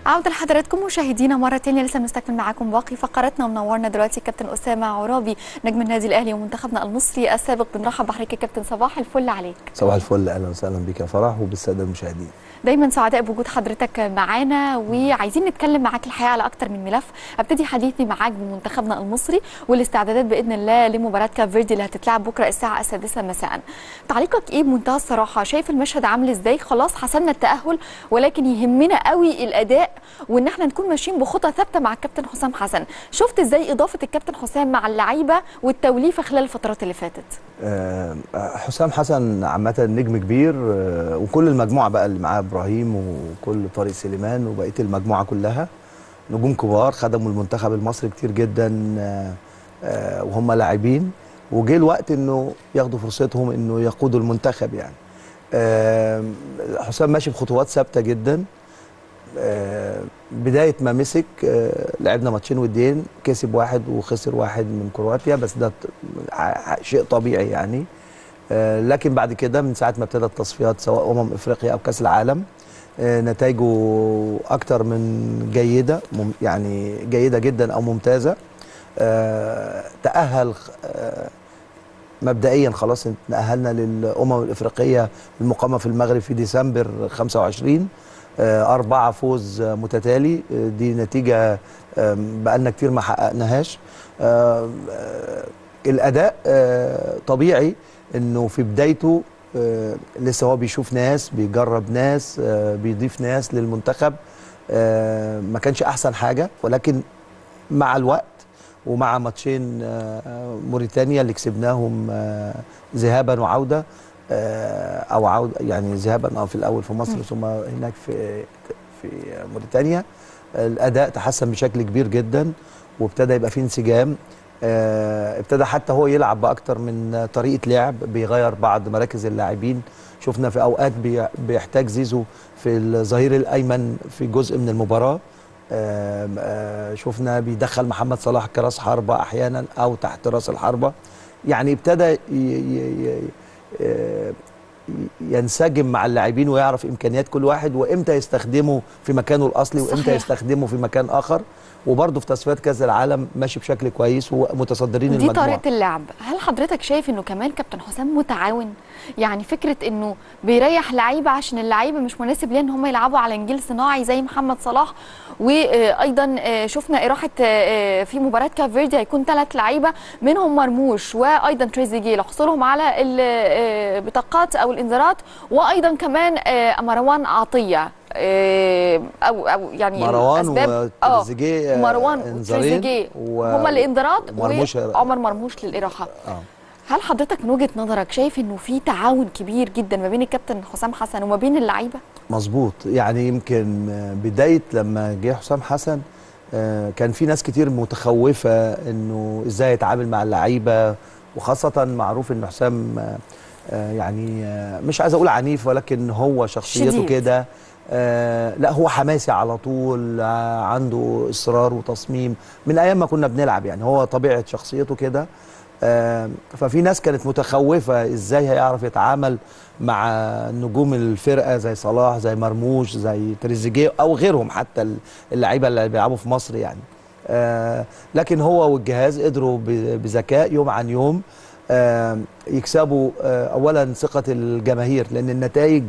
عودة لحضراتكم مشاهدينا مرة تانية لسه بنستكمل معاكم باقي فقراتنا ومنورنا دلوقتي كابتن أسامة عرابي نجم النادي الأهلي ومنتخبنا المصري السابق بنرحب بحضرتك يا كابتن صباح الفل عليك صباح الفل اهلا وسهلا بك يا فرح وبالساده المشاهدين دايما سعداء بوجود حضرتك معانا وعايزين نتكلم معاك الحقيقه على اكتر من ملف ابتدي حديثي معاك بمنتخبنا المصري والاستعدادات باذن الله لمباراه كاب فيردي اللي هتتلعب بكره الساعه السادسة مساء تعليقك ايه بمنتهى الصراحه شايف المشهد عامل ازاي خلاص حسمنا التاهل ولكن يهمنا قوي الاداء وان احنا نكون ماشيين بخطى ثابته مع الكابتن حسام حسن شفت ازاي اضافه الكابتن حسام مع اللعيبه والتوليفه خلال الفترات اللي فاتت آه، حسام حسن عامه نجم كبير آه، وكل المجموعه بقى اللي معاه ابراهيم وكل طارق سليمان وبقيه المجموعه كلها نجوم كبار خدموا المنتخب المصري كتير جدا آه، آه، وهم لاعبين وجه الوقت انه ياخدوا فرصتهم انه يقودوا المنتخب يعني آه، حسام ماشي بخطوات ثابته جدا آه، بدايه ما مسك آه، لعبنا ماتشين ودين كسب واحد وخسر واحد من كرواتيا بس ده ط- ع- ع- شيء طبيعي يعني آه، لكن بعد كده من ساعه ما ابتدى التصفيات سواء امم افريقيا او كاس العالم آه، نتائجه اكتر من جيده مم- يعني جيده جدا او ممتازه آه، تاهل آه، مبدئيا خلاص تاهلنا للامم الافريقيه المقامه في المغرب في ديسمبر 25 آه، أربعة فوز آه، متتالي آه، دي نتيجة آم، بقالنا كتير ما حققناهاش آم، آه، الأداء آه، طبيعي إنه في بدايته آه، لسه هو بيشوف ناس بيجرب ناس آه، بيضيف ناس للمنتخب آه، ما كانش أحسن حاجة ولكن مع الوقت ومع ماتشين آه، موريتانيا اللي كسبناهم آه، ذهابا وعوده آه، او عوده يعني ذهابا او في الاول في مصر ثم هناك في في موريتانيا الاداء تحسن بشكل كبير جدا وابتدى يبقى فيه انسجام آه، ابتدى حتى هو يلعب باكتر من طريقه لعب بيغير بعض مراكز اللاعبين شفنا في اوقات بي- بيحتاج زيزو في الظهير الايمن في جزء من المباراه آم، آه، شفنا بيدخل محمد صلاح كراس حربة احيانا او تحت راس الحربة يعني ابتدى ي- ي- ي- آه، ينسجم مع اللاعبين ويعرف امكانيات كل واحد وامتى يستخدمه في مكانه الاصلي وامتى صحيح. يستخدمه في مكان اخر وبرضه في تصفيات كاس العالم ماشي بشكل كويس ومتصدرين دي المجموعه طريقه اللعب هل حضرتك شايف انه كمان كابتن حسام متعاون يعني فكره انه بيريح لعيبه عشان اللعيبه مش مناسب ليه ان هم يلعبوا على نجيل صناعي زي محمد صلاح وايضا آه، شفنا اراحه آه، في مباراه كاب فيردي هيكون ثلاث لعيبه منهم مرموش وايضا تريزيجيه لحصولهم على البطاقات او الانذارات وايضا كمان آه، مروان عطيه آه، او او يعني مروان الأسباب- آه، وتريزيجيه آه، مروان إنذارين وتريزيجيه و- هما الانذارات ومرموش وعمر مرموش للاراحه اه هل حضرتك من وجهه نظرك شايف انه في تعاون كبير جدا ما بين الكابتن حسام حسن وما بين اللعيبه مظبوط يعني يمكن آه، بدايه لما جه حسام حسن آه، كان في ناس كتير متخوفه انه ازاي يتعامل مع اللعيبه وخاصه معروف ان حسام آه، آه، يعني آه، مش عايز اقول عنيف ولكن هو شخصيته شديد. كده آه، لا هو حماسي على طول آه، عنده اصرار وتصميم من ايام ما كنا بنلعب يعني هو طبيعه شخصيته كده آه، ففي ناس كانت متخوفه ازاي هيعرف يتعامل مع نجوم الفرقه زي صلاح زي مرموش زي تريزيجيه او غيرهم حتى اللعيبه اللي بيلعبوا في مصر يعني آه، لكن هو والجهاز قدروا ب- بذكاء يوم عن يوم آه، يكسبوا آه، اولا ثقه الجماهير لان النتائج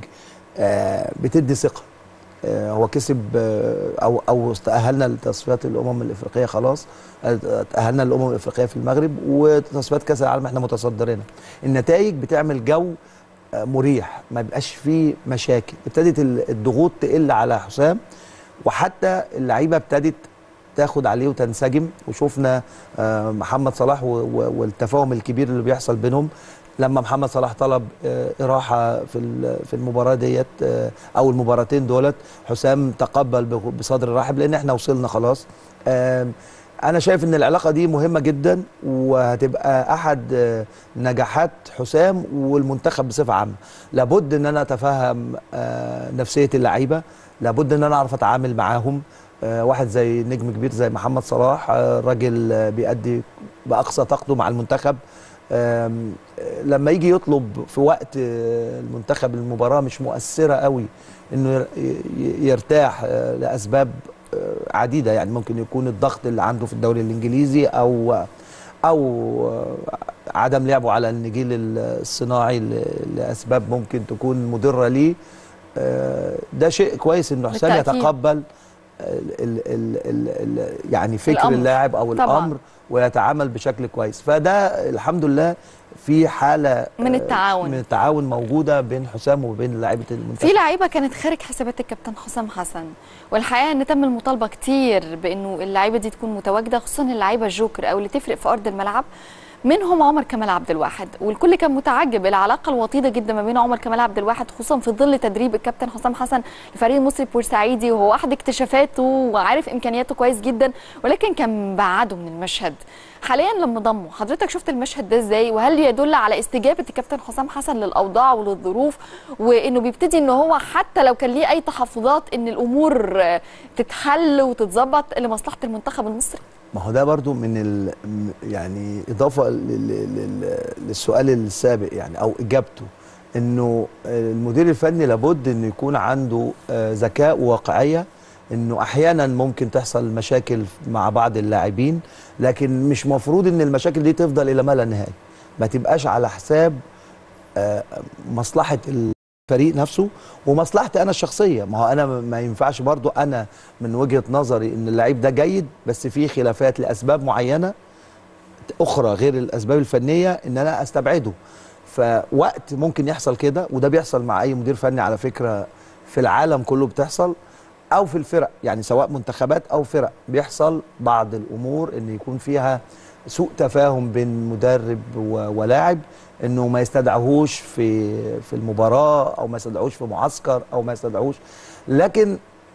آه، بتدي ثقه آه، هو كسب آه، او او تاهلنا لتصفيات الامم الافريقيه خلاص آه، تاهلنا للامم الافريقيه في المغرب وتصفيات كاس العالم احنا متصدرينها النتائج بتعمل جو آه، مريح ما بيبقاش فيه مشاكل ابتدت ال- الضغوط تقل على حسام وحتى اللعيبه ابتدت تاخد عليه وتنسجم وشفنا آه، محمد صلاح و- و- والتفاهم الكبير اللي بيحصل بينهم لما محمد صلاح طلب آه، اراحه في ال- في المباراه ديت آه، او المباراتين دولت حسام تقبل بغ- بصدر رحب لان احنا وصلنا خلاص آم، انا شايف ان العلاقه دي مهمه جدا وهتبقى احد آه، نجاحات حسام والمنتخب بصفه عامه لابد ان انا اتفهم آه، نفسيه اللعيبه لابد ان انا اعرف اتعامل معاهم آه، واحد زي نجم كبير زي محمد صلاح آه، راجل آه، بيأدي باقصى طاقته مع المنتخب آم، آه، لما يجي يطلب في وقت آه، المنتخب المباراه مش مؤثره قوي انه ير- ي- يرتاح آه، لاسباب آه، عديده يعني ممكن يكون الضغط اللي عنده في الدوري الانجليزي او او آه، عدم لعبه على النجيل الصناعي ل- لاسباب ممكن تكون مضره ليه آه، ده شيء كويس انه حسام بالتأكيد. يتقبل ال ال ال ال ال يعني فكر الأمر. اللاعب او طبعاً. الامر ويتعامل بشكل كويس فده الحمد لله في حاله من آه، التعاون. من التعاون موجوده بين حسام وبين لاعيبه المنتخب في لعيبه كانت خارج حسابات الكابتن حسام حسن والحقيقه ان تم المطالبه كتير بانه اللعيبه دي تكون متواجده خصوصا اللعيبه الجوكر او اللي تفرق في ارض الملعب منهم عمر كمال عبد الواحد والكل كان متعجب العلاقه الوطيده جدا ما بين عمر كمال عبد الواحد خصوصا في ظل تدريب الكابتن حسام حسن لفريق المصري البورسعيدي وهو احد اكتشافاته وعارف امكانياته كويس جدا ولكن كان بعده من المشهد حاليا لما ضمه حضرتك شفت المشهد ده ازاي وهل يدل على استجابه الكابتن حسام حسن للاوضاع وللظروف وانه بيبتدي ان هو حتى لو كان ليه اي تحفظات ان الامور آه، تتحل وتتظبط لمصلحه المنتخب المصري ما هو ده برضو من ال م- يعني اضافه لل- لل- للسؤال السابق يعني او اجابته انه المدير الفني لابد انه يكون عنده آه، ذكاء وواقعيه انه احيانا ممكن تحصل مشاكل مع بعض اللاعبين لكن مش مفروض ان المشاكل دي تفضل الى ما لا نهايه ما تبقاش على حساب آه، مصلحه الفريق نفسه ومصلحتي انا الشخصيه ما هو انا ما ينفعش برضو انا من وجهه نظري ان اللعيب ده جيد بس في خلافات لاسباب معينه اخرى غير الاسباب الفنيه ان انا استبعده فوقت ممكن يحصل كده وده بيحصل مع اي مدير فني على فكره في العالم كله بتحصل او في الفرق يعني سواء منتخبات او فرق بيحصل بعض الامور ان يكون فيها سوء تفاهم بين مدرب و- ولاعب انه ما يستدعوهوش في في المباراه او ما يستدعوش في معسكر او ما يستدعوش لكن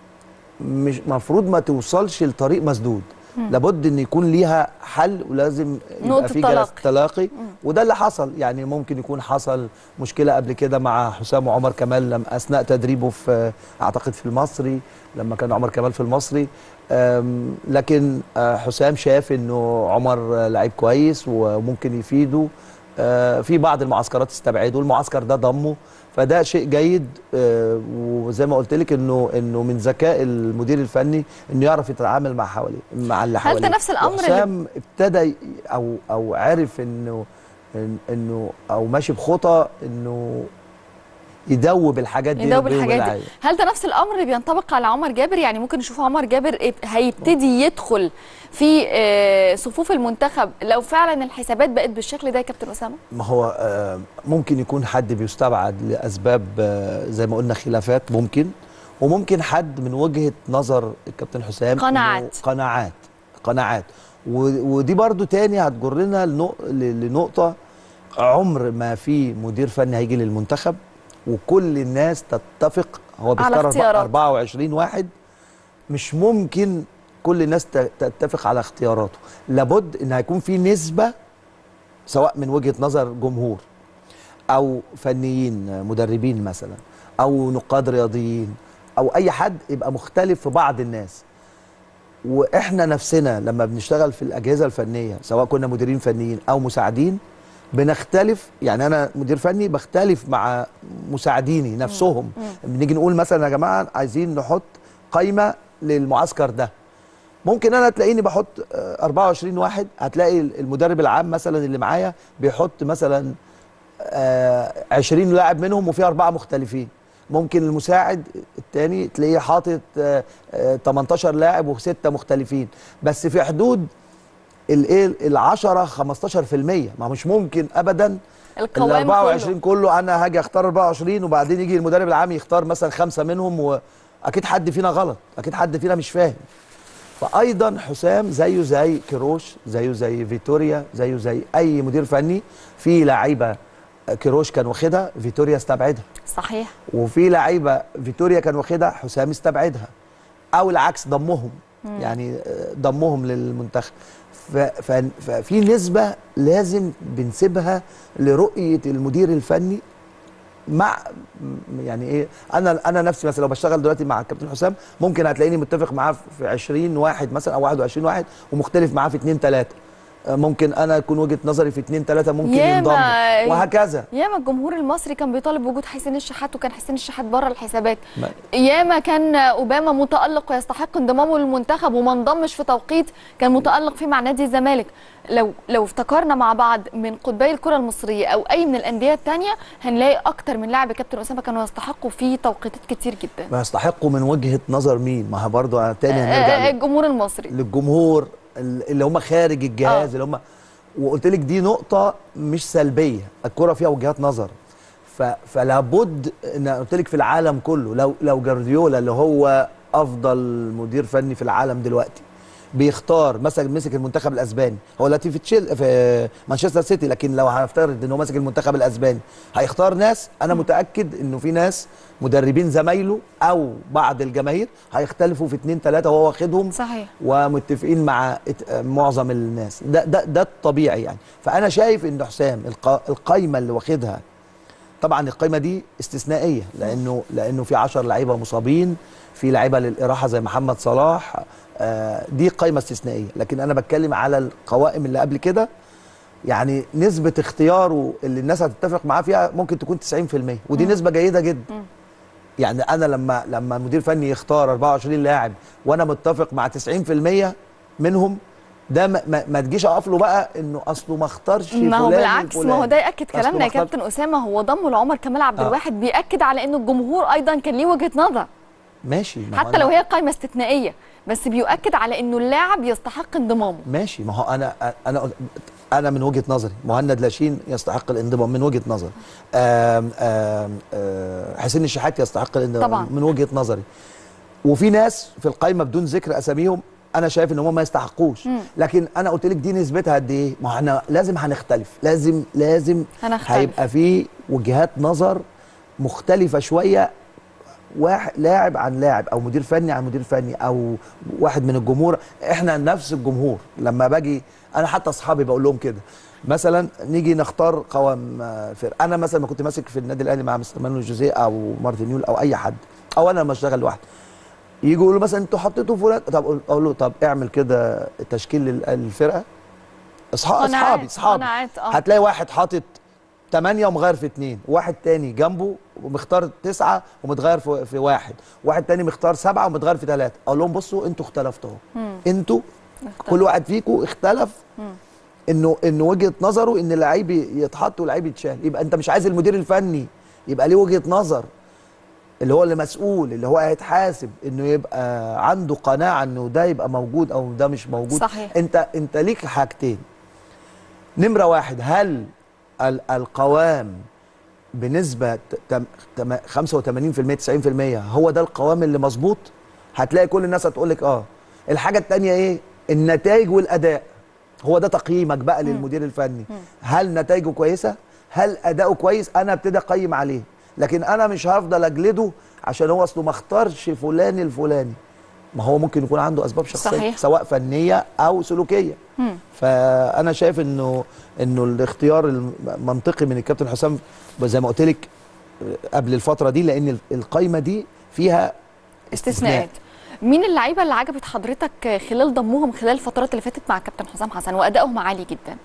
مش مفروض ما توصلش لطريق مسدود لابد ان يكون ليها حل ولازم نقطة يبقى في جلسه تلاقي. تلاقي وده اللي حصل يعني ممكن يكون حصل مشكله قبل كده مع حسام وعمر كمال لما اثناء تدريبه في اعتقد في المصري لما كان عمر كمال في المصري أم، لكن آه، حسام شاف انه عمر آه، لعيب كويس وممكن يفيده آه، في بعض المعسكرات استبعده المعسكر ده ضمه فده شيء جيد آه، وزي ما قلت لك انه انه من ذكاء المدير الفني انه يعرف يتعامل مع حواليه مع اللي هل حواليه ده نفس الأمر اللي- حسام ابتدى ي- او او عرف انه إن- انه او ماشي بخطى انه يدوب الحاجات دي يدوب بين الحاجات اللعيبة. دي هل ده نفس الامر اللي بينطبق على عمر جابر يعني ممكن نشوف عمر جابر اب- هيبتدي يدخل في آه، صفوف المنتخب لو فعلا الحسابات بقت بالشكل ده يا كابتن اسامه ما هو آه، ممكن يكون حد بيستبعد لاسباب آه، زي ما قلنا خلافات ممكن وممكن حد من وجهه نظر الكابتن حسام إنه قناعات. قناعات قناعات و- ودي برضو تاني هتجرنا لنق- ل- لنقطه عمر ما في مدير فني هيجي للمنتخب وكل الناس تتفق هو على بيختار اختيارات. 24 واحد مش ممكن كل الناس ت- تتفق على اختياراته لابد ان هيكون في نسبه سواء من وجهه نظر جمهور او فنيين مدربين مثلا او نقاد رياضيين او اي حد يبقى مختلف في بعض الناس واحنا نفسنا لما بنشتغل في الاجهزه الفنيه سواء كنا مديرين فنيين او مساعدين بنختلف يعني انا مدير فني بختلف مع مساعديني نفسهم بنيجي نقول مثلا يا جماعه عايزين نحط قائمه للمعسكر ده ممكن انا تلاقيني بحط آه، 24 واحد هتلاقي المدرب العام مثلا اللي معايا بيحط مثلا آه، 20 لاعب منهم وفي اربعه مختلفين ممكن المساعد الثاني تلاقيه حاطط آه، آه، 18 لاعب وسته مختلفين بس في حدود الايه ال 10 15% ما مش ممكن ابدا ال القوام 24 كله انا هاجي اختار 24 وبعدين يجي المدرب العام يختار مثلا خمسه منهم واكيد حد فينا غلط اكيد حد فينا مش فاهم فايضا حسام زيه زي كيروش زيه زي فيتوريا زيه زي اي مدير فني في لعيبه كيروش كان واخدها فيتوريا استبعدها صحيح وفي لعيبه فيتوريا كان واخدها حسام استبعدها او العكس ضمهم يعني آه، ضمهم للمنتخب ف- ف- ففي نسبه لازم بنسيبها لرؤيه المدير الفني مع م- يعني ايه انا انا نفسي مثلا لو بشتغل دلوقتي مع الكابتن حسام ممكن هتلاقيني متفق معاه في 20 واحد مثلا او 21 واحد ومختلف معاه في 2 3 آه، ممكن انا يكون وجهه نظري في اتنين تلاته ممكن ياما- ينضموا وهكذا ياما الجمهور المصري كان بيطالب بوجود حسين الشحات وكان حسين الشحات بره الحسابات ما- ياما كان اوباما متالق ويستحق انضمامه للمنتخب وما انضمش في توقيت كان متالق فيه مع نادي الزمالك لو لو افتكرنا مع بعض من قطبي الكره المصريه او اي من الانديه الثانيه هنلاقي اكتر من لاعب يا كابتن اسامه كانوا يستحقوا في توقيتات كتير جدا ما يستحقوا من وجهه نظر مين ما هي برضه تاني هنرجع آه، ل- الجمهور المصري للجمهور ال- اللي هم خارج الجهاز آه. اللي هم وقلت لك دي نقطه مش سلبيه الكره فيها وجهات نظر ف... فلا بد ان قلت لك في العالم كله لو لو جارديولا اللي هو افضل مدير فني في العالم دلوقتي بيختار مثلا مسك المنتخب الاسباني هو دلوقتي في تشيل في مانشستر سيتي لكن لو هنفترض ان هو ماسك المنتخب الاسباني هيختار ناس انا متاكد انه في ناس مدربين زمايله او بعض الجماهير هيختلفوا في اتنين تلاته وهو واخدهم صحيح ومتفقين مع ات- معظم الناس ده ده ده الطبيعي يعني فانا شايف ان حسام الق- القايمه اللي واخدها طبعا القايمه دي استثنائيه لانه لانه في 10 لعيبه مصابين في لعيبه للاراحه زي محمد صلاح آه، دي قايمه استثنائيه لكن انا بتكلم على القوائم اللي قبل كده يعني نسبه اختياره اللي الناس هتتفق معاه فيها ممكن تكون 90% ودي نسبه جيده جدا يعني انا لما لما مدير فني يختار 24 لاعب وانا متفق مع 90% منهم ده ما, ما, ما تجيش اقف له بقى انه اصله ما اختارش ما هو فلان بالعكس وفلان. ما هو ده ياكد أصله كلامنا ما يا اختارش- كابتن اسامه هو ضمه لعمر كمال عبد آه. الواحد بياكد على انه الجمهور ايضا كان ليه وجهه نظر ماشي ما هو حتى أنا- لو هي قائمه استثنائيه بس بيؤكد على انه اللاعب يستحق انضمامه ماشي ما هو انا انا انا من وجهه نظري مهند لاشين يستحق الانضمام من وجهه نظري آم آم آم حسين الشحات يستحق الانضمام طبعاً. من وجهه نظري وفي ناس في القايمه بدون ذكر اساميهم انا شايف ان هم ما يستحقوش مم. لكن انا قلت لك دي نسبتها قد ايه ما هو احنا لازم هنختلف لازم لازم هنختلف. هيبقى في وجهات نظر مختلفه شويه واحد لاعب عن لاعب او مدير فني عن مدير فني او واحد من الجمهور احنا نفس الجمهور لما باجي انا حتى اصحابي بقول لهم كده مثلا نيجي نختار قوام آه، فرقه انا مثلا ما كنت ماسك في النادي الاهلي مع مستر مانويل جوزيه او مارتن يول او اي حد او انا لما اشتغل لوحدي يجوا يقولوا مثلا انتوا حطيتوا فلان طب اقول له طب اعمل كده تشكيل لل- الفرقه اصحاب قناعات، اصحابي اصحابي قناعات، اه. هتلاقي واحد حاطط ثمانية ومغير في اثنين واحد تاني جنبه ومختار تسعة ومتغير في, في واحد واحد تاني مختار سبعة ومتغير في ثلاثة اقول لهم بصوا انتوا اختلفتوا اهو انتوا كل واحد فيكم اختلف انه انه وجهه نظره ان اللعيب يتحط واللعيب يتشال يبقى انت مش عايز المدير الفني يبقى ليه وجهه نظر اللي هو اللي مسؤول اللي هو هيتحاسب انه يبقى عنده قناعه انه ده يبقى موجود او ده مش موجود صحيح. انت انت ليك حاجتين نمره واحد هل ال- القوام بنسبه تم- تم- 85% 90% هو ده القوام اللي مظبوط هتلاقي كل الناس هتقول لك اه الحاجه الثانيه ايه النتائج والاداء هو ده تقييمك بقى للمدير الفني هل نتائجه كويسه هل اداؤه كويس انا ابتدي اقيم عليه لكن انا مش هفضل اجلده عشان هو اصله ما اختارش فلان الفلاني ما هو ممكن يكون عنده اسباب شخصيه صحيح. سواء فنيه او سلوكيه فانا شايف انه انه الاختيار المنطقي من الكابتن حسام زي ما قلت لك قبل الفتره دي لان القايمه دي فيها استثناءات مين اللعيبه اللي عجبت حضرتك خلال ضمهم خلال الفترات اللي فاتت مع كابتن حسام حسن وادائهم عالي جدا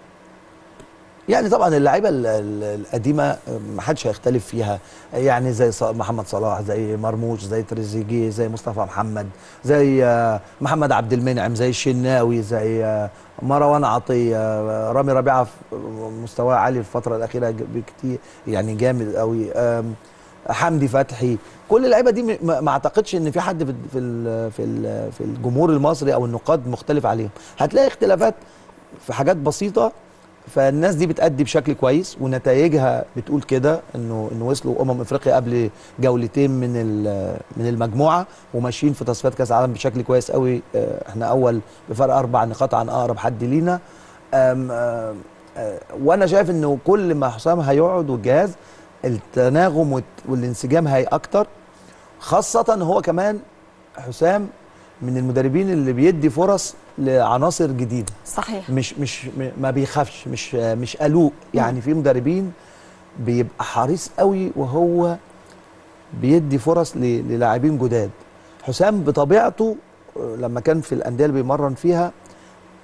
يعني طبعا اللعيبه ال- ال- القديمه ما حدش هيختلف فيها يعني زي ص- محمد صلاح زي مرموش زي تريزيجيه زي مصطفى محمد زي آه، محمد عبد المنعم زي الشناوي زي آه، مروان عطيه آه، رامي ربيعه في- مستواه عالي الفتره الاخيره ج- بكتير يعني جامد قوي آم، حمدي فتحي كل اللعيبه دي م- ما ما اعتقدش ان في حد في ال- في ال- في ال- في الجمهور المصري او النقاد مختلف عليهم هتلاقي اختلافات في حاجات بسيطه فالناس دي بتأدي بشكل كويس ونتائجها بتقول كده انه انه وصلوا امم افريقيا قبل جولتين من ال- من المجموعه وماشيين في تصفيات كاس العالم بشكل كويس قوي آه، احنا اول بفرق اربع نقاط عن اقرب حد لينا آم، آم، آه، وانا شايف انه كل ما حسام هيقعد والجهاز التناغم والت- والانسجام هي اكتر خاصه هو كمان حسام من المدربين اللي بيدي فرص لعناصر جديده صحيح مش مش م- ما بيخافش مش مش قلوق يعني في مدربين بيبقى حريص قوي وهو بيدي فرص ل- للاعبين جداد حسام بطبيعته آه، لما كان في الانديه اللي بيمرن فيها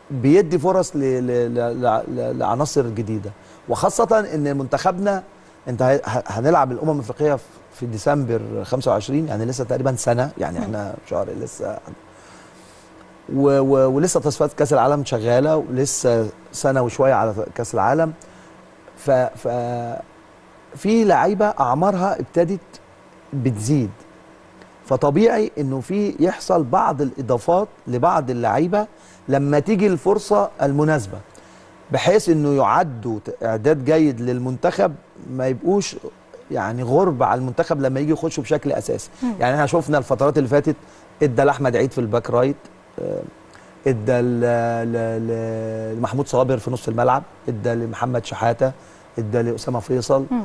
بيدي فرص ل- ل- ل- ل- لعناصر جديده وخاصه ان منتخبنا انت ه- ه- هنلعب الامم الافريقيه في- في ديسمبر 25 يعني لسه تقريبا سنه يعني احنا شهر لسه و و ولسه تصفيات كاس العالم شغاله ولسه سنه وشويه على كاس العالم ف ف في لعيبه اعمارها ابتدت بتزيد فطبيعي انه في يحصل بعض الاضافات لبعض اللعيبه لما تيجي الفرصه المناسبه بحيث انه يعدوا ت- اعداد جيد للمنتخب ما يبقوش يعني غرب على المنتخب لما يجي يخشوا بشكل اساسي يعني احنا شفنا الفترات اللي فاتت ادى لاحمد عيد في الباك رايت آه، ادى ل- ل- ل- لمحمود صابر في نص الملعب ادى لمحمد شحاته ادى لاسامه فيصل مم.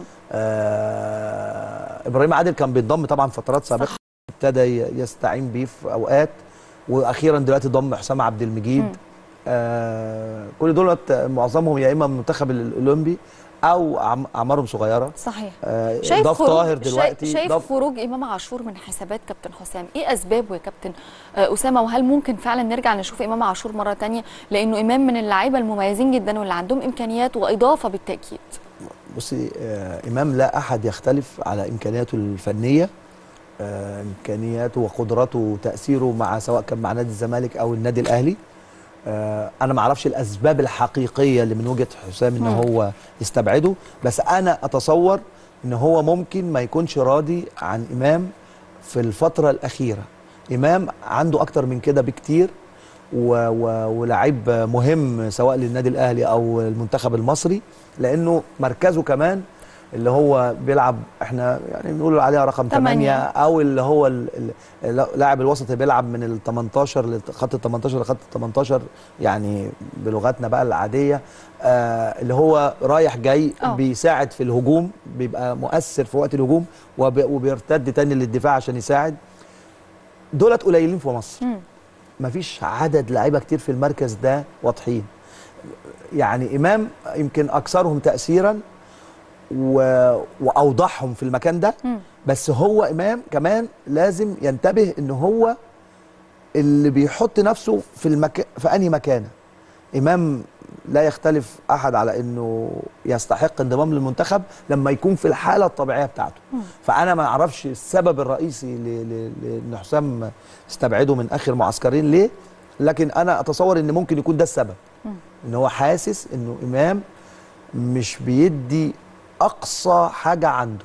آه ابراهيم عادل كان بينضم طبعا فترات سابقه صح. ابتدى ي- يستعين بيه في اوقات واخيرا دلوقتي ضم حسام عبد المجيد مم. آه كل دولت معظمهم يا اما من المنتخب الاولمبي او أعم- اعمارهم صغيره صحيح آه شايف ضاف خروج طاهر شايف- دلوقتي شايف ضاف خروج امام عاشور من حسابات كابتن حسام ايه اسبابه يا كابتن آه، اسامه وهل ممكن فعلا نرجع نشوف امام عاشور مره تانية لانه امام من اللعيبه المميزين جدا واللي عندهم امكانيات واضافه بالتاكيد بصي آه امام لا احد يختلف على امكانياته الفنيه آه امكانياته وقدراته وتاثيره مع سواء كان مع نادي الزمالك او النادي الاهلي آه انا ما اعرفش الاسباب الحقيقيه اللي من وجهه حسام ان مم. هو يستبعده بس انا اتصور ان هو ممكن ما يكونش راضي عن امام في الفتره الاخيره امام عنده اكتر من كده بكتير و- و- ولاعيب مهم سواء للنادي الاهلي او المنتخب المصري لانه مركزه كمان اللي هو بيلعب احنا يعني بنقول عليها رقم تمانية. 8 او اللي هو ال- ال- لاعب الوسط اللي بيلعب من ال 18 لخط ال 18 لخط ال 18 يعني بلغتنا بقى العاديه آه اللي هو رايح جاي آه. بيساعد في الهجوم بيبقى مؤثر في وقت الهجوم وب- وبيرتد تاني للدفاع عشان يساعد دولت قليلين في مصر مم. مفيش عدد لعيبه كتير في المركز ده واضحين يعني امام يمكن اكثرهم تاثيرا و... واوضحهم في المكان ده مم. بس هو امام كمان لازم ينتبه ان هو اللي بيحط نفسه في المكان في انهي مكانه امام لا يختلف احد على انه يستحق انضمام للمنتخب لما يكون في الحاله الطبيعيه بتاعته فانا ما اعرفش السبب الرئيسي ل- ل- لان حسام استبعده من اخر معسكرين ليه لكن انا اتصور ان ممكن يكون ده السبب مم. ان هو حاسس انه امام مش بيدي اقصى حاجه عنده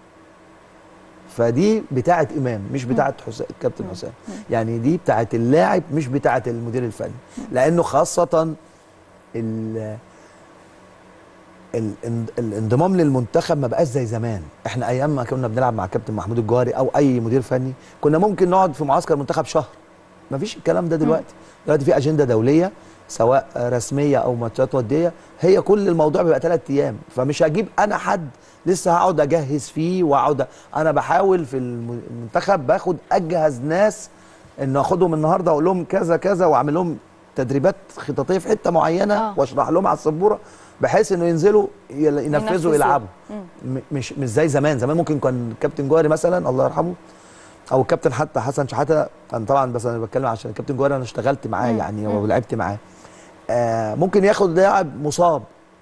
فدي بتاعه امام مش بتاعه حسام كابتن حسام يعني دي بتاعه اللاعب مش بتاعه المدير الفني لانه خاصه ال ال- ال- الانضمام للمنتخب ما بقاش زي زمان احنا ايام ما كنا بنلعب مع كابتن محمود الجوهري او اي مدير فني كنا ممكن نقعد في معسكر منتخب شهر ما فيش الكلام ده دلوقتي دلوقتي في اجنده دوليه سواء رسميه او ماتشات وديه هي كل الموضوع بيبقى ثلاث ايام فمش هجيب انا حد لسه هقعد اجهز فيه واقعد أ- انا بحاول في الم- المنتخب باخد اجهز ناس ان اخدهم النهارده اقول لهم كذا كذا واعمل لهم تدريبات خططيه في حته معينه آه. واشرح لهم على السبوره بحيث انه ينزلوا يل- ينفذوا. ينفذوا ويلعبوا مم. م- مش مش زي زمان زمان ممكن كان الكابتن جوهري مثلا الله يرحمه او الكابتن حتى حسن شحاته انا طبعا بس انا بتكلم عشان الكابتن جوهري انا اشتغلت معاه مم. يعني مم. ولعبت معاه آه ممكن ياخد لاعب مصاب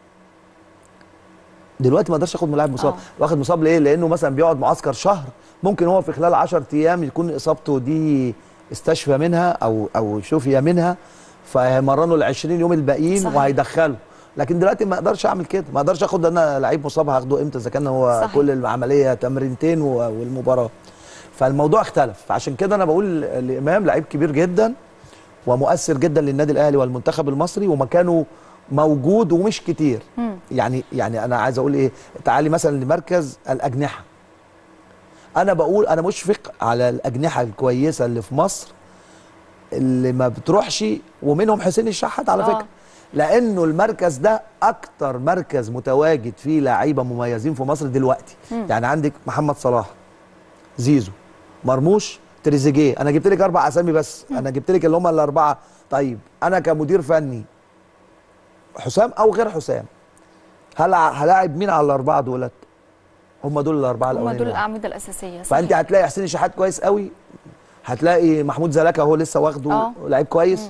دلوقتي ما اقدرش اخد لاعب مصاب آه. واخد مصاب ليه لانه مثلا بيقعد معسكر شهر ممكن هو في خلال 10 ايام يكون اصابته دي استشفى منها او او شفي منها فهيمرنوا ال 20 يوم الباقيين صحيح. وهيدخله لكن دلوقتي ما اقدرش اعمل كده ما اقدرش اخد انا لعيب مصاب هاخده امتى اذا كان هو صحيح. كل العمليه تمرينتين و- والمباراه فالموضوع اختلف فعشان كده انا بقول لامام لعيب كبير جدا ومؤثر جدا للنادي الاهلي والمنتخب المصري ومكانه موجود ومش كتير مم. يعني يعني انا عايز اقول ايه تعالي مثلا لمركز الاجنحه انا بقول انا مشفق على الاجنحه الكويسه اللي في مصر اللي ما بتروحش ومنهم حسين الشحات على آه. فكره لانه المركز ده اكتر مركز متواجد فيه لعيبه مميزين في مصر دلوقتي مم. يعني عندك محمد صلاح زيزو مرموش تريزيجيه انا جبت لك اربع اسامي بس انا جبت لك اللي هم الاربعه طيب انا كمدير فني حسام او غير حسام هل هلاعب مين على الاربعه دولت هم دول الاربعه هم الاولانيين دول الاعمده الاساسيه فانت صحيح. هتلاقي حسين الشحات كويس قوي هتلاقي محمود زلاكا هو لسه واخده آه. لعيب كويس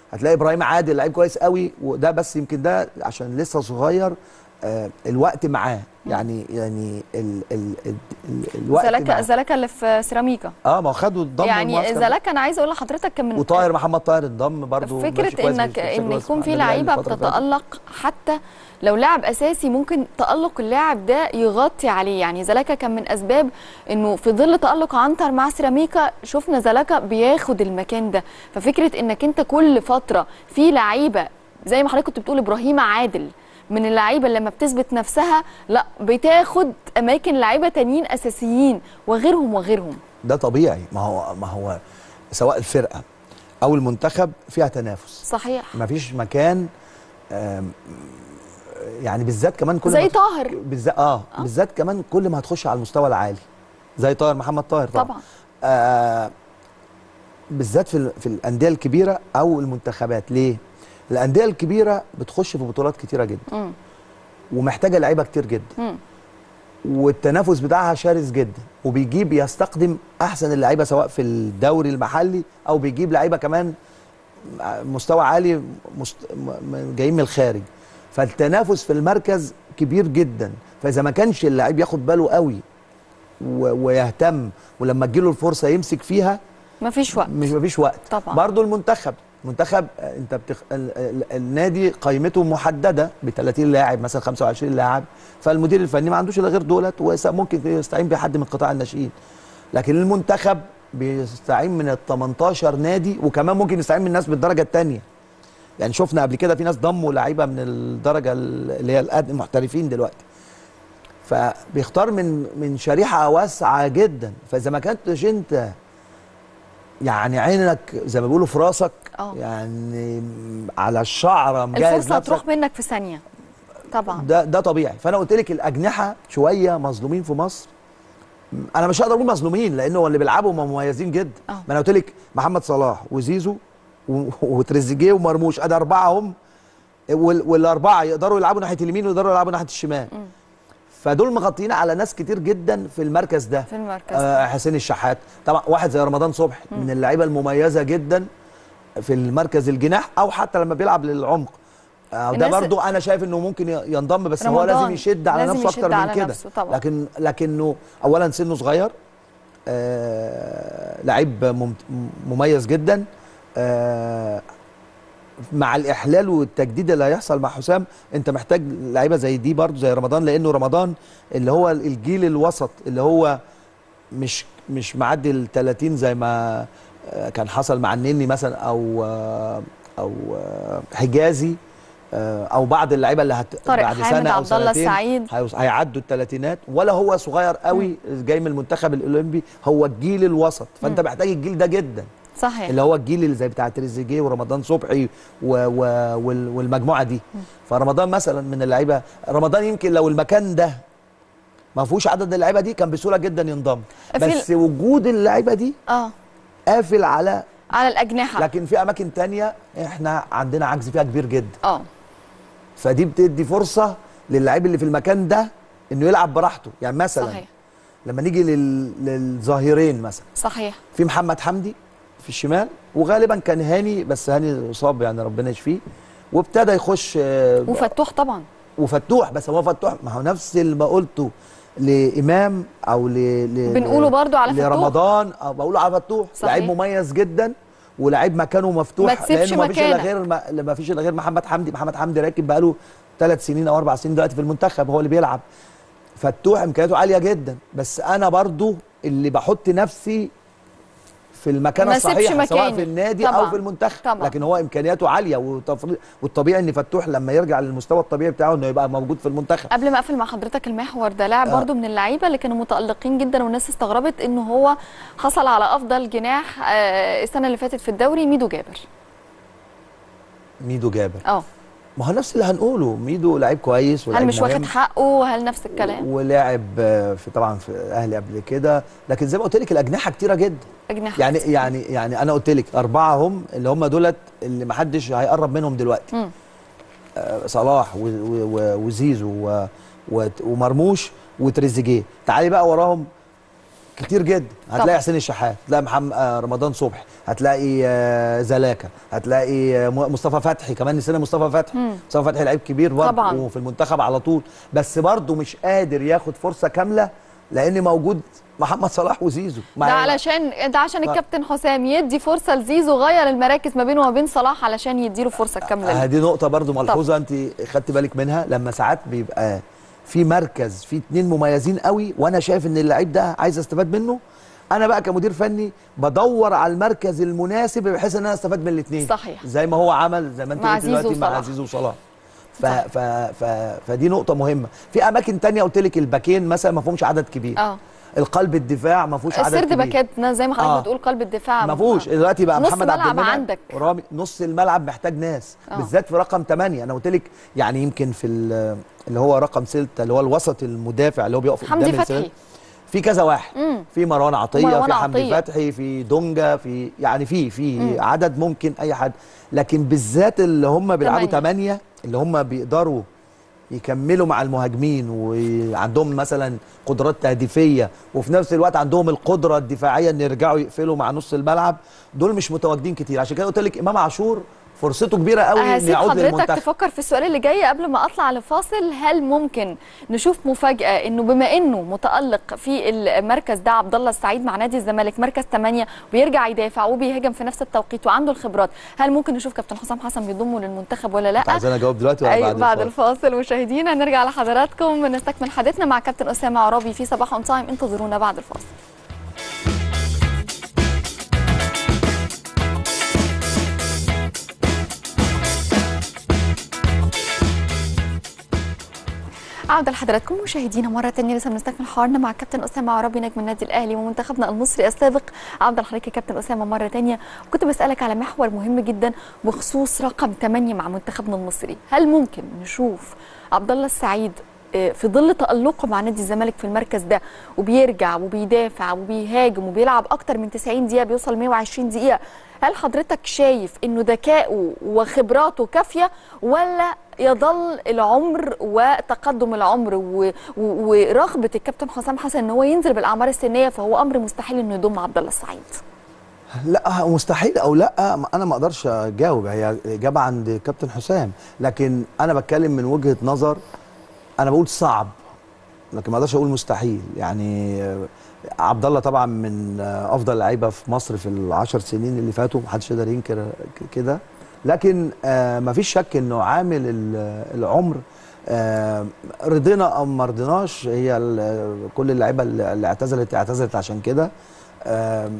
هتلاقي ابراهيم عادل لعيب كويس قوي وده بس يمكن ده عشان لسه صغير آه الوقت معاه يعني يعني ال ال ال ال الوقت زلاكا معاه. زلاكا اللي في سيراميكا اه ما هو خدوا الضم يعني المعسكر. زلاكا انا عايزه اقول لحضرتك كان من وطاهر محمد طاهر انضم برضه ماشي فكره كويس انك بشكل ان كويس يكون مع في النادي الأهلي لعيبه الفترة اللي فاتت. بتتالق حتى لو لاعب اساسي ممكن تالق اللاعب ده يغطي عليه يعني زلاكا كان من اسباب انه في ظل تالق عنتر مع سيراميكا شفنا زلاكا بياخد المكان ده ففكره انك انت كل فتره في لعيبه زي ما حضرتك كنت بتقول ابراهيم عادل من اللعيبه اللي لما بتثبت نفسها لا بتاخد اماكن لعيبه تانيين اساسيين وغيرهم وغيرهم ده طبيعي ما هو ما هو سواء الفرقه او المنتخب فيها تنافس صحيح ما فيش مكان آم، يعني بالذات كمان كل زي ما طاهر بالذات اه, آه. بالذات كمان كل ما هتخش على المستوى العالي زي طاهر محمد طاهر طبعا, طبعا آه بالذات في ال- في الانديه الكبيره او المنتخبات ليه الانديه الكبيره بتخش في بطولات كتيره جدا مم. ومحتاجه لعيبه كتير جدا مم. والتنافس بتاعها شرس جدا وبيجيب يستقدم احسن اللعيبه سواء في الدوري المحلي او بيجيب لعيبه كمان مستوى عالي مست... م- م- جايين من الخارج فالتنافس في المركز كبير جدا فاذا ما كانش اللعيب ياخد باله قوي و... ويهتم ولما تجيله الفرصه يمسك فيها مفيش وقت مش مفيش وقت طبعا. برضو المنتخب المنتخب آه، انت بتخ... ال... ال... النادي قيمته محدده ب 30 لاعب مثلا 25 لاعب فالمدير الفني ما عندوش الا غير دولت وممكن يستعين بحد من قطاع الناشئين لكن المنتخب بيستعين من ال 18 نادي وكمان ممكن يستعين من الناس بالدرجه الثانيه يعني شفنا قبل كده في ناس ضموا لعيبه من الدرجه اللي هي الأد- المحترفين دلوقتي فبيختار من من شريحه واسعه جدا فاذا ما كنتش انت يعني عينك زي ما بيقولوا في راسك اه. يعني على الشعره مجهز الفرصه نفسك هتروح منك في ثانيه طبعا ده ده طبيعي فانا قلت لك الاجنحه شويه مظلومين في مصر انا مش هقدر اقول مظلومين لانه هو اللي بيلعبوا هم مميزين جدا اه. ما انا قلت لك محمد صلاح وزيزو و- وتريزيجيه ومرموش ادي اربعه هم وال- والاربعه يقدروا يلعبوا ناحيه اليمين ويقدروا يلعبوا ناحيه الشمال مم. فدول مغطيين على ناس كتير جدا في المركز ده في المركز آه حسين الشحات طبعا واحد زي رمضان صبحي من اللعيبه المميزه جدا في المركز الجناح او حتى لما بيلعب للعمق آه ده الناس- برضو انا شايف انه ممكن ي- ينضم بس هو رمضان لازم يشد على لازم نفسه يشد اكتر من على كده نفسه طبعا. لكن لكنه اولا سنه صغير آه لعيب ممت- مميز جدا آه مع الاحلال والتجديد اللي هيحصل مع حسام انت محتاج لعيبه زي دي برضو زي رمضان لانه رمضان اللي هو الجيل الوسط اللي هو مش مش معدي ال 30 زي ما آه، كان حصل مع النني مثلا او آه، او آه، حجازي آه، او بعض اللعيبه اللي هت طارق بعد حامد، سنه او عبد الله سنتين السعيد. هيوص- هيعدوا الثلاثينات ولا هو صغير قوي جاي من المنتخب الاولمبي هو الجيل الوسط فانت محتاج الجيل ده جدا صحيح اللي هو الجيل اللي زي بتاع تريزيجيه ورمضان صبحي و و وال- والمجموعه دي فرمضان مثلا من اللعيبه رمضان يمكن لو المكان ده ما فيهوش عدد اللعيبه دي كان بسهوله جدا ينضم في بس وجود اللعيبه دي اه قافل على على الاجنحه لكن في اماكن تانية احنا عندنا عجز فيها كبير جدا اه فدي بتدي فرصه للعيب اللي في المكان ده انه يلعب براحته يعني مثلا صحيح لما نيجي لل... للظاهرين مثلا صحيح في محمد حمدي في الشمال وغالبا كان هاني بس هاني اصاب يعني ربنا يشفيه وابتدى يخش آه، وفتوح طبعا وفتوح بس هو فتوح ما هو نفس اللي ما قلته لامام او ل... ل... بنقوله برضو على فتوح. لرمضان او بقوله على فتوح صحيح. لعيب مميز جدا ولعيب مكانه مفتوح ما تسيبش لانه ما فيش الا مكانك. غير ما, ما فيش الا غير محمد حمدي محمد حمدي راكب بقاله ثلاث سنين او اربع سنين دلوقتي في المنتخب هو اللي بيلعب فتوح امكانياته عاليه جدا بس انا برضو اللي بحط نفسي في المكان ما سيبش الصحيح سواء مكاني. في النادي طبعاً. او في المنتخب طبعاً. لكن هو امكانياته عاليه وتفر... والطبيعي ان فتوح لما يرجع للمستوى الطبيعي بتاعه انه يبقى موجود في المنتخب قبل ما اقفل مع حضرتك المحور ده لاعب آه. برضو من اللعيبه اللي كانوا متالقين جدا والناس استغربت انه هو حصل على افضل جناح آه، السنه اللي فاتت في الدوري ميدو جابر ميدو جابر اه ما هو نفس اللي هنقوله ميدو لعيب كويس هل ولاعب مش واخد مهم. حقه هل نفس الكلام ولعب آه، في طبعا في الاهلي قبل كده لكن زي ما قلت لك الاجنحه كتيره جدا اجنحه يعني يعني يعني انا قلت لك اربعه هم اللي هم دولت اللي ما حدش هيقرب منهم دلوقتي مم. آه، صلاح و- و- و- وزيزو و- و- ومرموش وتريزيجيه تعالي بقى وراهم كتير جدا طبعا. هتلاقي حسين الشحات هتلاقي محمد آه، رمضان صبحي هتلاقي آه، زلاكا هتلاقي آه، م- مصطفى فتحي كمان نسينا مصطفى فتحي مم. مصطفى فتحي لعيب كبير برضه طبعا. وفي المنتخب على طول بس برضه مش قادر ياخد فرصه كامله لان موجود محمد صلاح وزيزو ده مع- علشان ده عشان ف- الكابتن حسام يدي فرصه لزيزو غير المراكز ما بينه وما بين صلاح علشان يديله فرصه كامله آه، دي نقطة برضو ملحوظة انت خدت بالك منها لما ساعات بيبقى في مركز في اتنين مميزين قوي وانا شايف ان اللعيب ده عايز استفاد منه انا بقى كمدير فني بدور على المركز المناسب بحيث ان انا استفاد من الاثنين صحيح. زي ما هو عمل زي ما انت مع قلت دلوقتي زيزو مع وصلاح. زيزو وصلاح ف صحيح. ف ف فدي نقطة مهمة في اماكن تانية قلت لك الباكين مثلا ما فيهمش عدد كبير اه القلب الدفاع ما فيهوش عدد السرد كبير باكاتنا زي ما حضرتك آه. بتقول قلب الدفاع ما فيهوش دلوقتي بقى نص محمد عبد ملعب المنعم عندك. رامي نص الملعب محتاج ناس آه. بالذات في رقم 8 انا قلت لك يعني يمكن في ال- اللي هو رقم 6 اللي هو الوسط المدافع اللي هو بيقف حمدي قدام فتحي. السد. في كذا واحد مم. في مروان عطيه مروان في حمدي عطية. فتحي في دونجا في يعني في في عدد ممكن اي حد لكن بالذات اللي هم بيلعبوا تمانية. 8 اللي هم بيقدروا يكملوا مع المهاجمين وعندهم مثلا قدرات تهديفيه وفي نفس الوقت عندهم القدره الدفاعيه ان يرجعوا يقفلوا مع نص الملعب دول مش متواجدين كتير عشان كده قلت لك امام عاشور فرصته كبيره قوي ان هسيب يعود حضرتك للمنتخب تفكر في السؤال اللي جاي قبل ما اطلع لفاصل هل ممكن نشوف مفاجاه انه بما انه متالق في المركز ده عبد الله السعيد مع نادي الزمالك مركز 8 وبيرجع يدافع وبيهاجم في نفس التوقيت وعنده الخبرات هل ممكن نشوف كابتن حسام حسن بيضمه للمنتخب ولا لا عايزين اجاوب دلوقتي ولا أيوة بعد, بعد الفاصل؟ الفاصل مشاهدينا نرجع لحضراتكم نستكمل حديثنا مع كابتن اسامه عرابي في صباح اون تايم انتظرونا بعد الفاصل عودة لحضراتكم مشاهدينا مرة تانية لسه بنستكمل حوارنا مع كابتن أسامة عرابي نجم النادي الأهلي ومنتخبنا المصري السابق عودة لحضرتك يا كابتن أسامة مرة تانية وكنت بسألك على محور مهم جدا بخصوص رقم 8 مع منتخبنا المصري هل ممكن نشوف عبد الله السعيد آه، في ظل تألقه مع نادي الزمالك في المركز ده وبيرجع وبيدافع وبيهاجم وبيلعب أكتر من 90 دقيقة بيوصل 120 دقيقة هل حضرتك شايف انه ذكائه وخبراته كافيه ولا يظل العمر وتقدم العمر و... و... ورغبه الكابتن حسام حسن ان هو ينزل بالاعمار السنيه فهو امر مستحيل انه يضم عبد الله السعيد لا مستحيل او لا انا ما اقدرش اجاوب هي اجابه عند كابتن حسام لكن انا بتكلم من وجهه نظر انا بقول صعب لكن ما اقدرش اقول مستحيل يعني آه، عبد الله طبعا من آه، افضل لعيبه في مصر في العشر سنين اللي فاتوا محدش يقدر ينكر ك- كده لكن ما فيش شك انه عامل ال- العمر آه، رضينا او ما رضيناش هي ال- كل اللعيبه اللي اللي اعتزلت اعتزلت عشان كده آم،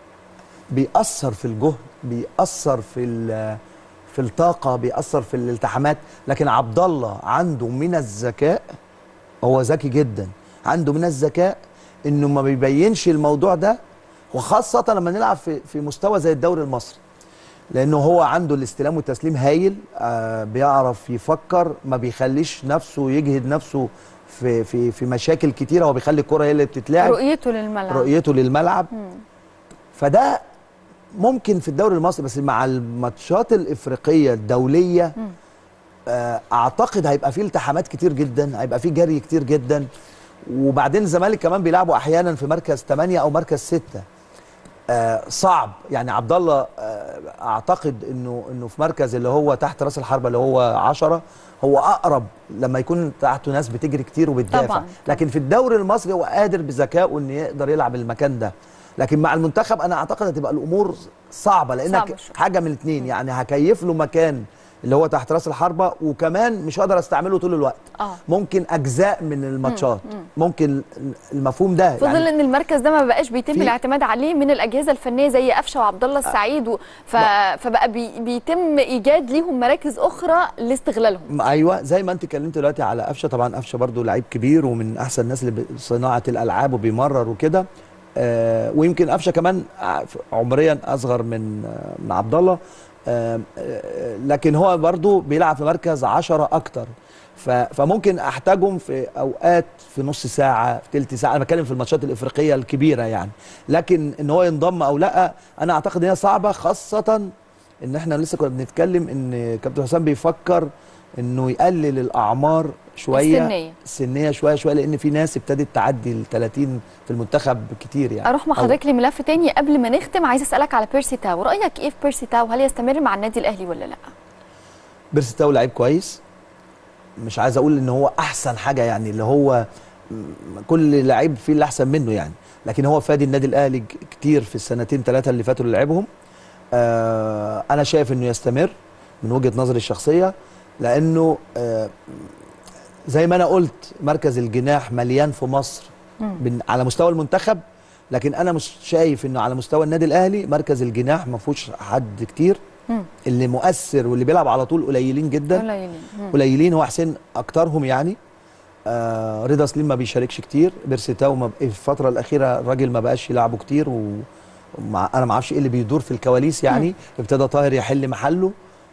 بيأثر في الجهد بيأثر في ال- في الطاقة بيأثر في الالتحامات لكن عبد الله عنده من الذكاء هو ذكي جدا عنده من الذكاء انه ما بيبينش الموضوع ده وخاصة لما نلعب في في مستوى زي الدوري المصري لانه هو عنده الاستلام والتسليم هايل آه بيعرف يفكر ما بيخليش نفسه يجهد نفسه في في في مشاكل كتيره هو بيخلي الكره هي اللي بتتلعب رؤيته للملعب رؤيته للملعب مم. فده ممكن في الدوري المصري بس مع الماتشات الافريقيه الدوليه مم. آه، اعتقد هيبقى فيه التحامات كتير جدا هيبقى فيه جري كتير جدا وبعدين الزمالك كمان بيلعبوا احيانا في مركز 8 او مركز 6 آه صعب يعني عبد الله آه اعتقد انه انه في مركز اللي هو تحت راس الحربه اللي هو 10 هو اقرب لما يكون تحته ناس بتجري كتير وبتدافع طبعاً. لكن في الدوري المصري هو قادر بذكائه انه يقدر يلعب المكان ده لكن مع المنتخب انا اعتقد هتبقى الامور صعبه لانك صعبة شوية. حاجه من الاثنين يعني هكيف له مكان اللي هو تحت راس الحربه وكمان مش هقدر استعمله طول الوقت اه ممكن اجزاء من الماتشات ممكن المفهوم ده في ظل ان المركز ده ما بقاش بيتم في- الاعتماد عليه من الاجهزه الفنيه زي قفشه وعبد الله السعيد و... ف... فبقى بي... بيتم ايجاد ليهم مراكز اخرى لاستغلالهم ايوه زي ما انت اتكلمت دلوقتي على قفشه طبعا قفشه برضو لعيب كبير ومن احسن الناس اللي بصناعه الالعاب وبيمرر وكده آه ويمكن قفشه كمان ع- عمريا اصغر من آه من عبد الله آه آه لكن هو برضو بيلعب في مركز عشرة اكتر ف- فممكن احتاجهم في اوقات في نص ساعه في تلت ساعه انا بتكلم في الماتشات الافريقيه الكبيره يعني لكن ان هو ينضم او لا انا اعتقد ان هي صعبه خاصه ان احنا لسه كنا بنتكلم ان كابتن حسام بيفكر انه يقلل الاعمار شويه السنية. السنيه شويه شويه لان في ناس ابتدت تعدي ال 30 في المنتخب كتير يعني اروح مع أو- حضرتك لملف تاني قبل ما نختم عايز اسالك على بيرسي تاو رايك ايه في بيرسي تاو هل يستمر مع النادي الاهلي ولا لا بيرسي تاو لعيب كويس مش عايز اقول ان هو احسن حاجه يعني اللي هو م- كل لعيب فيه اللي احسن منه يعني لكن هو فادي النادي الاهلي ك- كتير في السنتين ثلاثه اللي فاتوا اللي لعبهم آه انا شايف انه يستمر من وجهه نظري الشخصيه لانه آه زي ما انا قلت مركز الجناح مليان في مصر بن- على مستوى المنتخب لكن انا مش شايف انه على مستوى النادي الاهلي مركز الجناح ما فيهوش حد كتير مم. اللي مؤثر واللي بيلعب على طول قليلين جدا قليلين مم. قليلين هو حسين اكترهم يعني آه رضا سليم ما بيشاركش كتير بيرسي تاو ما ب- في الفتره الاخيره الراجل ما بقاش يلعبه كتير و ومع انا ما اعرفش ايه اللي بيدور في الكواليس يعني ابتدى طاهر يحل محله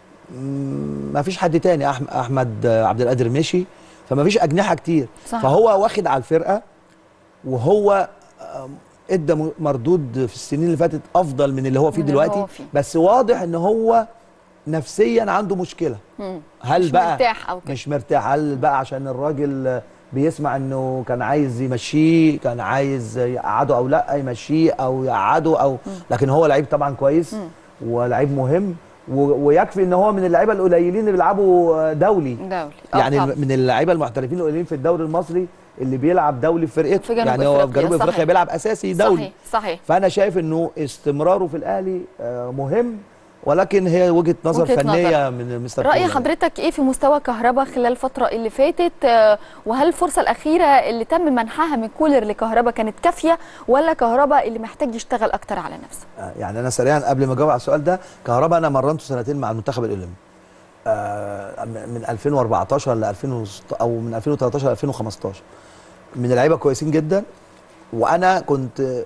مم، ما فيش حد تاني أحم- احمد آه، عبد القادر مشي فما فيش اجنحه كتير صح. فهو واخد على الفرقه وهو آم، ادى م- مردود في السنين اللي فاتت افضل من اللي هو فيه من اللي هو دلوقتي فيه. بس واضح ان هو نفسيا عنده مشكله مم. هل مش بقى مرتاح او كده مش مرتاح هل بقى عشان الراجل بيسمع انه كان عايز يمشيه كان عايز يقعده او لا يمشيه او يقعده او لكن هو لعيب طبعا كويس ولعيب مهم و- ويكفي ان هو من اللعيبه القليلين اللي بيلعبوا دولي دولي آه يعني طبعاً. من اللعيبه المحترفين القليلين في الدوري المصري اللي بيلعب دولي في فرقته في جنوب يعني هو في أفريقيا، جنوب افريقيا صحيح. بيلعب اساسي دولي صحيح صحيح فانا شايف انه استمراره في الاهلي آه، مهم ولكن هي وجهه نظر وجهة فنيه نظر. من مستر رأي كولر. حضرتك ايه في مستوى كهربا خلال الفترة اللي فاتت آه، وهل الفرصة الأخيرة اللي تم منحها من كولر لكهربا كانت كافية ولا كهربا اللي محتاج يشتغل أكتر على نفسه؟ آه، يعني انا سريعا قبل ما اجاوب على السؤال ده كهربا انا مرنته سنتين مع المنتخب الاولمبي آه، من 2014 ل 2000 او من 2013 ل 2015 من اللعيبه كويسين جدا وانا كنت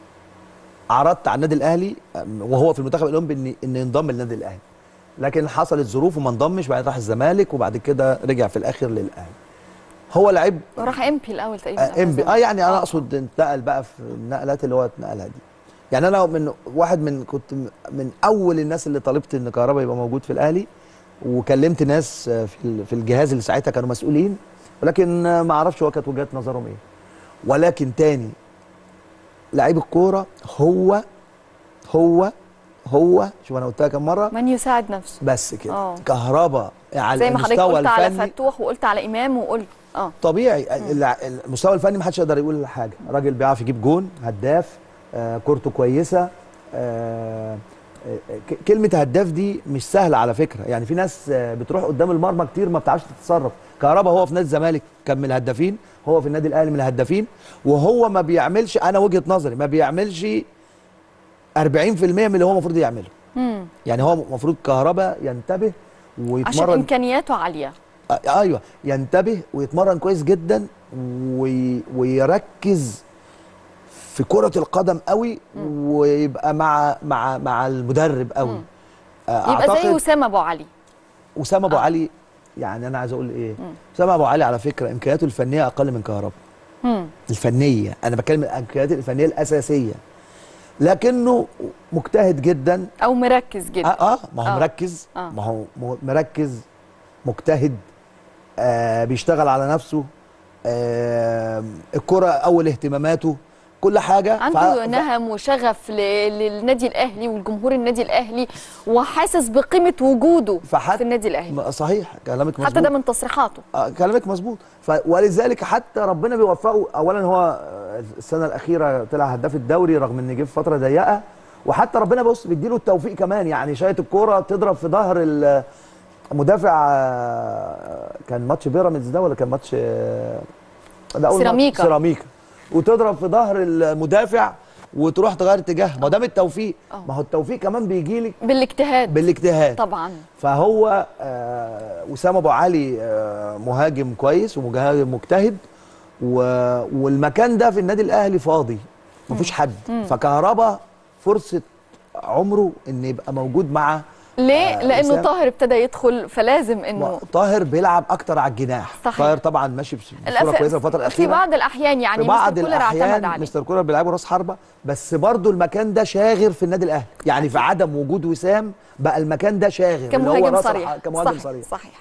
عرضت على النادي الاهلي آه، وهو في المنتخب الاولمبي ان ان ينضم للنادي الاهلي لكن حصلت ظروف وما انضمش بعدين راح الزمالك وبعد كده رجع في الاخر للاهلي هو لعيب راح امبي الأول تقريبا آه، ام بي اه يعني انا آه. اقصد انتقل بقى في النقلات اللي هو اتنقلها دي يعني انا من واحد من كنت م- من اول الناس اللي طالبت ان كهربا يبقى موجود في الاهلي وكلمت ناس آه، في ال- في الجهاز اللي ساعتها كانوا مسؤولين ولكن آه، ما اعرفش هو كانت وجهات نظرهم ايه ولكن تاني لعيب الكوره هو هو هو شوف انا قلتها كم مره من يساعد نفسه بس كده آه. كهربا على زي ما حضرتك المستوى قلت على الفني فتوح وقلت على إمام وقلت اه طبيعي الع- المستوى الفني ما حدش يقدر يقول حاجه راجل بيعرف يجيب جون هداف آه كورته كويسه آه آه، ك- كلمه هداف دي مش سهله على فكره يعني في ناس آه، بتروح قدام المرمى كتير ما بتعرفش تتصرف كهربا هو في نادي الزمالك كان من الهدافين هو في النادي الاهلي من الهدافين وهو ما بيعملش انا وجهه نظري ما بيعملش 40% من اللي هو المفروض يعمله مم. يعني هو المفروض كهربا ينتبه عشان ويتمرن إمكانياته عالية آه، ايوه ينتبه ويتمرن كويس جدا وي... ويركز في كرة القدم قوي ويبقى مع مع مع المدرب قوي آه، يبقى زي وسام أبو علي اسامه ابو آه. علي يعني انا عايز اقول ايه اسامه ابو علي على فكره امكانياته الفنيه اقل من كهربا مم. الفنيه انا بتكلم الامكانيات الفنيه الاساسيه لكنه مجتهد جدا أو مركز جدا اه اه ما هو آه. مركز آه. ما هو م- مركز مجتهد آه بيشتغل على نفسه آه الكرة اول اهتماماته كل حاجه عنده ف- نهم وشغف ل- للنادي الاهلي والجمهور النادي الاهلي وحاسس بقيمه وجوده فحت- في النادي الاهلي م- صحيح كلامك مظبوط حتى ده من تصريحاته آه كلامك مظبوط ف... ولذلك حتى ربنا بيوفقه اولا هو آه، السنه الاخيره طلع هداف الدوري رغم ان جه في فتره ضيقه وحتى ربنا بص بيديله التوفيق كمان يعني شايط الكوره تضرب في ظهر ال- مدافع آه، كان ماتش بيراميدز ده ولا كان ماتش آه، ده أول ماتش- سيراميكا. سيراميكا وتضرب في ظهر المدافع وتروح تغير اتجاه ما ده من التوفيق آه. ما هو التوفيق كمان بيجي لك بالاجتهاد بالاجتهاد طبعا فهو آه، وسام ابو علي آه، مهاجم كويس ومهاجم مجتهد و... والمكان ده في النادي الاهلي فاضي مفيش حد فكهربا فرصه عمره ان يبقى موجود مع ليه آه، لانه وسام. طاهر ابتدى يدخل فلازم انه طاهر بيلعب اكتر على الجناح صحيح. طاهر طبعا ماشي بس- لا، بصوره في- كويسه الفتره في الاخيره بعض الاحيان يعني في بعض مستر كولر اعتمد الاحيان عليه مستر كولر بيلعبوا راس حربه بس برضو المكان ده شاغر في النادي الاهلي يعني في عدم وجود وسام بقى المكان ده شاغر اللي هو كمهاجم راس صريح الح- كمهاجم صحيح صريح صحيح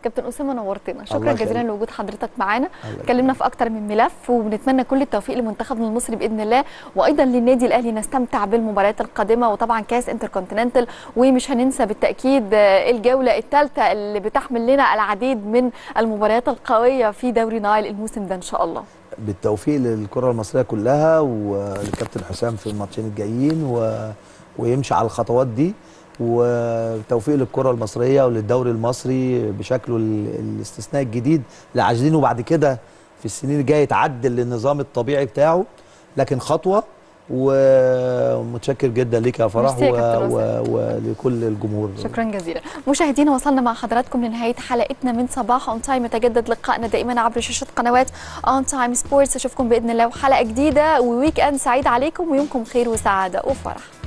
كابتن اسامه نورتنا الله شكرا جزيلا يخليك. لوجود حضرتك معانا الله اتكلمنا في اكتر من ملف وبنتمنى كل التوفيق لمنتخبنا المصري باذن الله وايضا للنادي الاهلي نستمتع بالمباريات القادمه وطبعا كاس انتركونتيننتال ومش هننسى بالتاكيد آه، الجوله الثالثه اللي بتحمل لنا العديد من المباريات القويه في دوري نايل الموسم ده ان شاء الله بالتوفيق للكره المصريه كلها وللكابتن حسام في الماتشين الجايين و... ويمشي على الخطوات دي وتوفيق للكره المصريه وللدوري المصري بشكله ال- الاستثناء الجديد اللي عايزينه بعد كده في السنين الجايه يتعدل للنظام الطبيعي بتاعه لكن خطوه ومتشكر جدا ليك يا فرح ميرسي يا كابتن و... و... ولكل الجمهور شكرا جزيلا مشاهدينا وصلنا مع حضراتكم لنهايه حلقتنا من صباح اون تايم يتجدد لقائنا دائما عبر شاشه قنوات اون تايم سبورتس اشوفكم باذن الله وحلقه جديده وويك اند سعيد عليكم ويومكم خير وسعاده وفرح